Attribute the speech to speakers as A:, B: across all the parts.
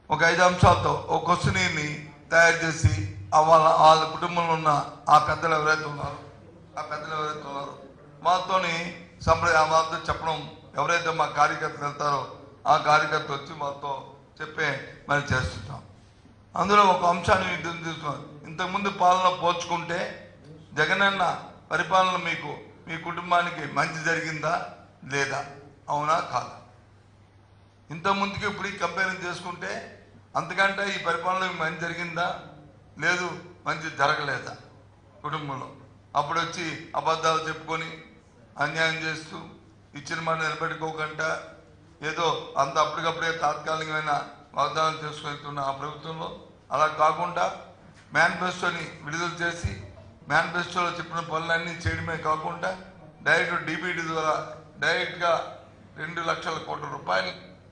A: ఒక ఐదు అంశాలతో ఒక క్వశ్చనీర్ని తయారు చేసి ఆ వాళ్ళ వాళ్ళ కుటుంబంలో ఉన్న ఆ పెద్దలు ఎవరైతే ఉన్నారో ఆ పెద్దలు ఎవరైతే ఉన్నారో వాళ్ళతోని సంప్రదాయ వాళ్ళతో చెప్పడం ఎవరైతే మా కార్యకర్తలు వెళ్తారో ఆ కార్యకర్త వచ్చి వాళ్ళతో చెప్పే మరి చేస్తుంటాం అందులో ఒక అంశాన్ని మీరు తీసుకున్నారు ఇంతకుముందు పాలన పోల్చుకుంటే జగనన్న పరిపాలన మీకు మీ కుటుంబానికి మంచి జరిగిందా లేదా అవునా కాదా ఇంత ముందుకి ఇప్పుడు కంపేర్ చేసుకుంటే అంతకంటే ఈ పరిపాలన మీకు మంచి జరిగిందా లేదు మంచి జరగలేదా కుటుంబంలో అప్పుడు వచ్చి అబద్ధాలు చెప్పుకొని అన్యాయం చేస్తూ ఇచ్చిన మాట నిలబెట్టుకోకుండా ఏదో అంత అప్పటికప్పుడే తాత్కాలికమైన వాగ్దానం చేసుకుంటున్న ఆ ప్రభుత్వంలో అలా కాకుండా మేనిఫెస్టోని విడుదల చేసి మేనిఫెస్టోలో చెప్పిన పనులన్నీ చేయడమే కాకుండా డైరెక్ట్ డిబిటీ ద్వారా డైరెక్ట్గా రెండు లక్షల కోట్ల రూపాయలు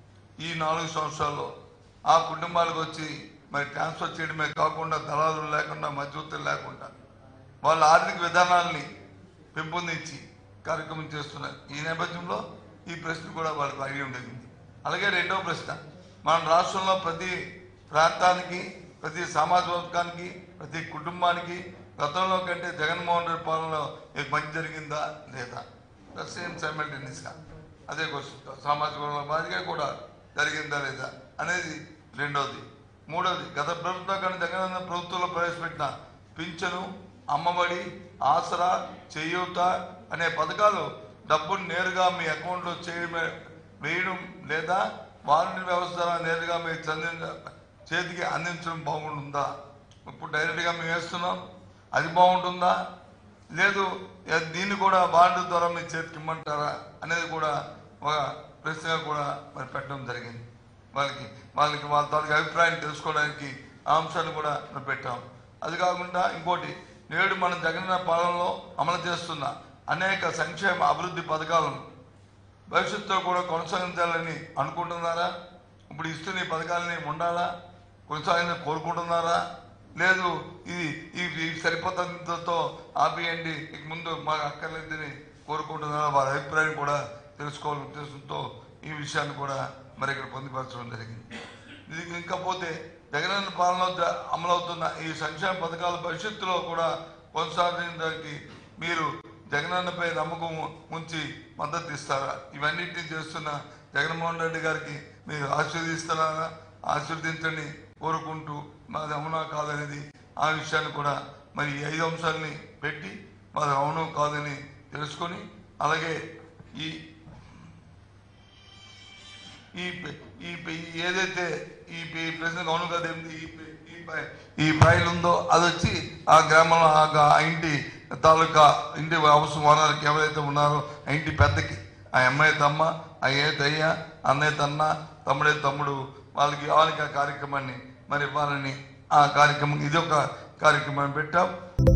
A: ఈ నాలుగు సంవత్సరాల్లో ఆ కుటుంబాలకు వచ్చి మరి ట్రాన్స్ఫర్ చేయడమే కాకుండా దళాలు లేకుండా మధ్యవర్తులు లేకుండా వాళ్ళ ఆర్థిక విధానాల్ని పెంపొందించి కార్యక్రమం చేస్తున్నారు ఈ నేపథ్యంలో ఈ ప్రశ్న కూడా వాళ్ళకి అడిగి ఉండేది అలాగే రెండవ ప్రశ్న మన రాష్ట్రంలో ప్రతి ప్రాంతానికి ప్రతి సామాజిక వర్గానికి ప్రతి కుటుంబానికి గతంలో కంటే జగన్మోహన్ రెడ్డి పాలనలో మీకు మంచి జరిగిందా లేదా సేమ్ సైమల్టేనియస్గా అదే క్వశ్చన్ సామాజిక వర్గం మాదిరిగా కూడా జరిగిందా లేదా అనేది రెండోది మూడోది గత ప్రభుత్వం కానీ జగనన్న ప్రభుత్వంలో ప్రవేశపెట్టిన పింఛను అమ్మఒడి ఆసరా చేయూత అనే పథకాలు డబ్బును నేరుగా మీ అకౌంట్లో చేయడమే వేయడం లేదా వాలంటీర్ వ్యవస్థ ద్వారా నేరుగా మీ చెందిన చేతికి అందించడం బాగుంటుందా ఇప్పుడు డైరెక్ట్గా మేము వేస్తున్నాం అది బాగుంటుందా లేదు ఏ, దీన్ని కూడా బాండ్ ద్వారా మీ చేతికి ఇమ్మంటారా అనేది కూడా ఒక ప్రశ్నగా కూడా మరి పెట్టడం జరిగింది వాళ్ళకి వాళ్ళకి వాళ్ళ తాలూకు అభిప్రాయం తెలుసుకోవడానికి ఆ అంశాన్ని కూడా మనం పెట్టాం అది కాకుండా ఇంకోటి నేడు మన జగనన్న పాలనలో అమలు చేస్తున్న అనేక సంక్షేమ అభివృద్ధి పథకాలను భవిష్యత్తులో కూడా కొనసాగించాలని అనుకుంటున్నారా ఇప్పుడు ఇస్తున్న ఈ పథకాలని ఉండాలా కొనసాగించాలని కోరుకుంటున్నారా లేదు ఇది ఈ ఈ సరిపోతంతో ఆపేయండి ఇక ముందు మాకు అక్కర్లేదని కోరుకుంటున్నారా వారి అభిప్రాయం కూడా తెలుసుకోవాలనే ఉద్దేశంతో ఈ విషయాన్ని కూడా మరి ఇక్కడ పొందుపరచడం జరిగింది ఇది ఇంకా పోతే జగనన్న పాలన జ- అమలవుతున్న ఈ సంక్షేమ పథకాల భవిష్యత్తులో కూడా కొనసాగించడానికి మీరు జగనన్నపై నమ్మకం ఉంచి మద్దతు ఇస్తారా ఇవన్నిటిని చేస్తున్న జగన్మోహన్ రెడ్డి గారికి మీరు ఆశీర్వదిస్తున్నారా ఆశీర్వదించండి కోరుకుంటూ మాది అవునా కాదనేది ఆ విషయాన్ని కూడా మరి ఈ ఐదు అంశాలని పెట్టి మాది అవును కాదని తెలుసుకొని అలాగే ఈ ఈ ప- ఈ ప- ఈ ఏదైతే ఈ ప- ఈ ప్రశ్నకు అవును కదా ఏంది ఈ ప- ఈ ప- ఈ ఫైల్ ఉందో అది వచ్చి ఆ గ్రామంలో ఆ గా- ఆ ఇంటి తాలూకా ఇంటి అవసరం వారానికి ఎవరైతే ఉన్నారో ఆ ఇంటి పెద్దకి ఆ అమ్మాయి తమ్మ ఆ ఏ దయ్య అన్నయ్య తన్న తమ్ముడే తమ్ముడు వాళ్ళకి వాళ్ళకి ఆ కార్యక్రమాన్ని మరి వాళ్ళని ఆ కార్యక్రమం ఇది ఒక కార్యక్రమాన్ని పెట్టాం